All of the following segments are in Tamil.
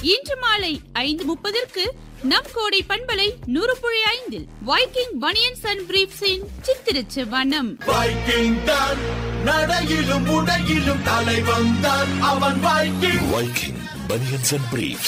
இன்று மாலை ஐந்து முப்பதற்கு நம் கோடை பண்பலை நூறு புள்ளி ஐந்தில் வைக்கிங் பனியன்ஸ் அண்ட் பிரீப்ஸின் சித்திரச்சு வனம் வைக்கிங் தான் நடையிலும் உடையிலும் தலைவன் தான் அவன் Viking Viking Bunions and Briefs.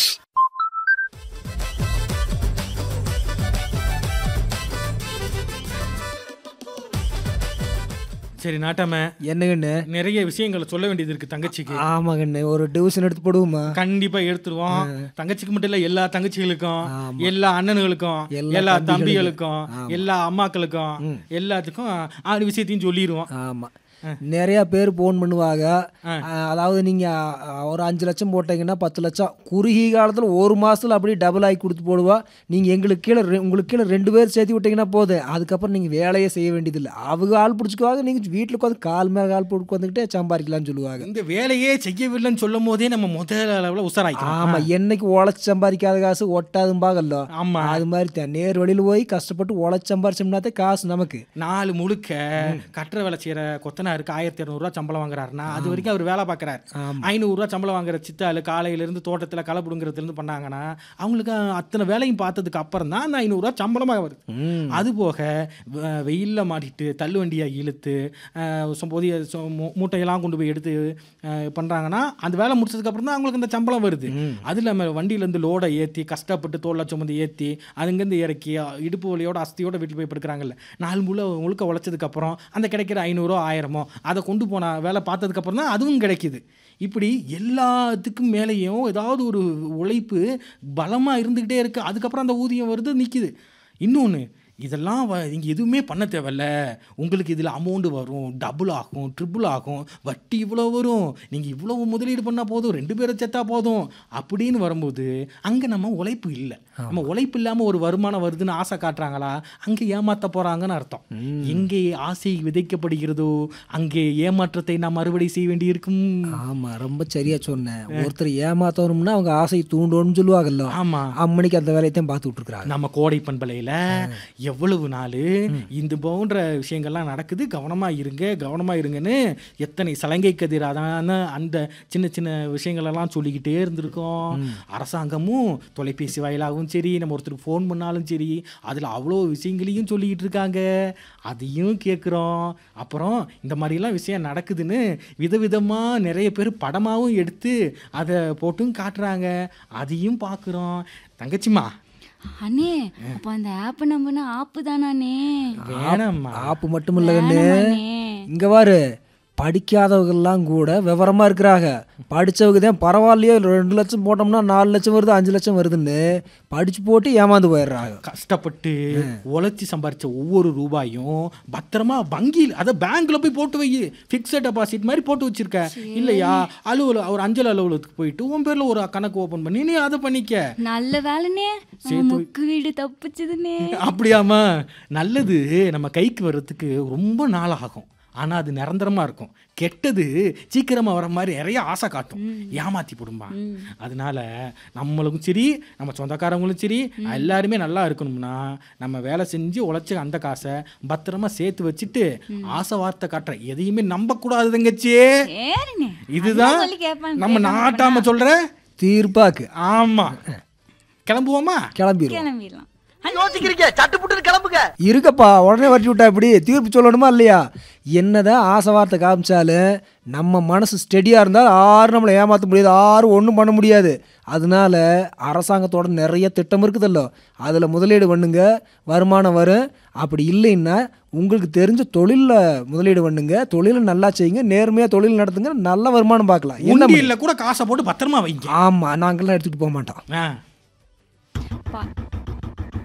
சரி நாட்டாம என்னங்கண்ணு நிறைய விஷயங்களை சொல்ல வேண்டியது இருக்கு தங்கச்சிக்கு ஆமாங்கண்ணு ஒரு டிவிஷன் எடுத்து போடுவோமா கண்டிப்பா எடுத்துருவோம் தங்கச்சிக்கு மட்டும் இல்ல எல்லா தங்கச்சிகளுக்கும் ஆமா. எல்லா அண்ணனுகளுக்கும் எல்லா எல்லா தம்பிகளுக்கும். தம்பிகளுக்கும் எல்லா அம்மாக்களுக்கும் எல்லாத்துக்கும் ஆறு விஷயத்தையும் சொல்லிடுவோம் ஆமா நிறைய பேர் ஃபோன் பண்ணுவாங்க அஹ், அதாவது நீங்க அஹ், ஒரு அஞ்சு லட்சம் போட்டீங்கன்னா பத்து லட்சம் குறுகிய காலத்துல ஒரு மாசத்துல அப்படியே டபுள் ஆகி கொடுத்து போடுவா நீங்க எங்களுக்கு கீழே ரெ- உங்களுக்கு கீழே ரெண்டு பேர் சேர்த்து விட்டீங்கன்னா போதும் அதுக்கப்புறம் நீங்க வேலையே செய்ய வேண்டியதில்லை அவங்க ஆள் பிடிச்சிக்குவாங்க நீங்க வீட்டுல உட்காந்து கால் மேல கால் போட்டு உட்காந்துக்கிட்டே சம்பாதிக்கலாம்னு சொல்லுவாங்க இந்த வேலையே செய்யவில்லைன்னு சொல்லும் போதே நம்ம முதல் அளவுல உசாராய்க்கலாம் ஆமா என்னைக்கு உழைச்சி சம்பாதிக்காத காசு ஒட்டாதும்பாகல்ல ஆமா. அது மாதிரி தான் நேர் வழியில் போய் கஷ்டப்பட்டு உழைச்சி சம்பாரிச்சோம்னாத்தே காசு நமக்கு நாலு முழுக்க கட்டுற வேலை செய்யற கொத்தனாருக்கு ஆயிரத்தி இரநூறுவா சம்பளம் வாங்குறாருன்னா அது வரைக்கும் அவர் வேலை பார்க்குறாரு ஐநூறுரூவா சம்பளம் வாங்குற சித்தாள் காலையில இருந்து தோட்டத்தில் களை பிடுங்குறதுல இருந்து பண்ணாங்கன்னா அவங்களுக்கு அத்தனை வேலையும் பார்த்ததுக்கு அப்புறம் தான் அந்த ஐநூறுரூவா சம்பளமாக வருது அது போக வ- வெயில்ல மாட்டிட்டு தள்ளு வண்டியை இழுத்து அஹ், சொ- பொதிய சொ- மூ- மூட்டையெல்லாம் கொண்டு போய் எடுத்து அஹ், பண்றாங்கன்னா அந்த வேலை முடிச்சதுக்கு அப்புறம் தான் அவங்களுக்கு அந்த சம்பளம் வருது அது இல்லாமல் வண்டியிலேருந்து லோடை ஏற்றி கஷ்டப்பட்டு தோல்ல சுமந்து ஏற்றி அதுங்கேருந்து இறக்கி அஹ், இடுப்பு வலியோட அஸ்தியோட வீட்டில் போய் படுக்கிறாங்கல்ல நாலு முழு முழுக்க உழைச்சதுக்கு அப்புறம் அந்த கிடைக்கிற ஐநூறோ ஆயிரமோ அதை கொண்டு போன வேலை பார்த்ததுக்கு அப்புறம் தான் அதுவும் கிடைக்குது இப்படி எல்லாத்துக்கும் மேலேயும் ஏதாவது ஒரு உழைப்பு பலமாக இருந்துக்கிட்டே இருக்கு அதுக்கப்புறம் அந்த ஊதியம் வருது நிற்கிது இன்னொன்று இதெல்லாம் வ நீங்கள் எதுவுமே பண்ண தேவையில்ல உங்களுக்கு இதில் அமௌண்ட் வரும் டபுள் ஆகும் ட்ரிபிள் ஆகும் வட்டி இவ்வளோ வரும் நீங்கள் இவ்வளோ முதலீடு பண்ணால் போதும் ரெண்டு பேரை செத்தா போதும் அப்படின்னு வரும்போது அங்கே நம்ம உழைப்பு இல்லை நம்ம உழைப்பு இல்லாமல் ஒரு வருமானம் வருதுன்னு ஆசை காட்டுறாங்களா அங்கே ஏமாத்த போகிறாங்கன்னு அர்த்தம் எங்கே ஆசை விதைக்கப்படுகிறதோ அங்கே ஏமாற்றத்தை நாம் அறுவடை செய்ய வேண்டியிருக்கும் ஆமா ரொம்ப சரியா சொன்னேன் ஒருத்தர் ஏமாத்தணும்னா அவங்க ஆசை தூண்டணும்னு சொல்லுவாங்கல்ல ஆமா அம்மனிக்கு அந்த வேலையத்தையும் பார்த்து விட்டுருக்காங்க நம்ம கோடை பண்பலையில் எவ்வளவு நாள் இந்த போன்ற விஷயங்கள்லாம் நடக்குது கவனமாக இருங்க கவனமாக இருங்கன்னு எத்தனை சலங்கை கதிரான அந்த சின்ன சின்ன விஷயங்களெல்லாம் சொல்லிக்கிட்டே இருந்திருக்கோம் அரசாங்கமும் தொலைபேசி வாயிலாகவும் சரி நம்ம ஒருத்தருக்கு ஃபோன் பண்ணாலும் சரி அதில் அவ்வளோ விஷயங்களையும் சொல்லிக்கிட்டு இருக்காங்க அதையும் கேட்குறோம் அப்புறம் இந்த மாதிரிலாம் விஷயம் நடக்குதுன்னு விதவிதமாக நிறைய பேர் படமாகவும் எடுத்து அதை போட்டும் காட்டுறாங்க அதையும் பார்க்குறோம் தங்கச்சிம்மா அண்ணே அப்ப அந்த ஆப் நம்பனா ஆப்பு தானே வேணாம்மா ஆப்பு மட்டும் இல்ல கண்ணு வேணாமாண்ணே. இங்க பாரு படிக்காதவங்கெல்லாம் கூட விவரமா இருக்கிறாங்க படிச்சவங்க தான் பரவாயில்லையோ ரெண்டு லட்சம் போட்டோம்னா நாலு லட்சம் வருது அஞ்சு லட்சம் வருதுன்னு படிச்சு போட்டு ஏமாந்து போயிடுறாங்க கஷ்டப்பட்டு உழைச்சி சம்பாரிச்ச ஒவ்வொரு ரூபாயும் பத்திரமா வங்கியில் அதை பேங்க்ல போய் போட்டு வை ஃபிக்ஸட் டெபாசிட் மாதிரி போட்டு வச்சிருக்க இல்லையா அலுவல ஒரு அஞ்சல் அலுவலகத்துக்கு போயிட்டு உன் பேர்ல ஒரு கணக்கு ஓபன் பண்ணி நீ அதை பண்ணிக்க நல்ல வேலைனே முக்கு வீடு தப்பிச்சதுனே அப்படியாம்மா நல்லது நம்ம கைக்கு வர்றதுக்கு ரொம்ப நாள் ஆகும் ஆனா அது நிரந்தரமா இருக்கும் கெட்டது சீக்கிரமா வர மாதிரி நிறைய ஆசை காட்டும் ஏமாத்தி போடும்பா அதனால நம்மளுக்கும் சரி நம்ம சொந்தக்காரங்களும் சரி எல்லாருமே நல்லா இருக்கணும்னா நம்ம வேலை செஞ்சு உழைச்ச அந்த காசை பத்திரமா சேர்த்து வச்சுட்டு ஆசை வார்த்தை காட்டுற எதையுமே நம்ப கூடாது தங்கச்சி சரிண்ணே இதுதான் அதான் சொல்லி கேட்பாங்க, நம்ம கேட்காம நாட்டாம சொல்ற தீர்ப்பாக்கு ஆமா கிளம்புவோமா கிளம்பிடுவோம் கிளம்பிடலாம் யோசிக்கிறீங்க சட்டு புட்டு கிளம்புங்க இருக்கப்பா உடனே வரட்டி விட்டா இப்படி தீர்ப்பு சொல்லணுமா இல்லையா என்னதான் ஆசை வார்த்தை காமிச்சாலும் நம்ம மனசு ஸ்டெடியாக இருந்தால் யாரும் நம்மளை ஏமாற்ற முடியாது யாரும் ஒன்றும் பண்ண முடியாது அதனால அரசாங்கத்தோட நிறைய திட்டம் இருக்குதல்லோ அதில் முதலீடு பண்ணுங்க வருமானம் வரும் அப்படி இல்லைன்னா உங்களுக்கு தெரிஞ்ச தொழிலில் முதலீடு பண்ணுங்க தொழிலை நல்லா செய்யுங்க நேர்மையாக தொழில் நடத்துங்க நல்ல வருமானம் பார்க்கலாம் என்ன உண்டியல்ல கூட காசை போட்டு பத்திரமா வைங்க ஆமாம் நாங்கள்லாம் எடுத்துகிட்டு போக மாட்டோம் ஆ பா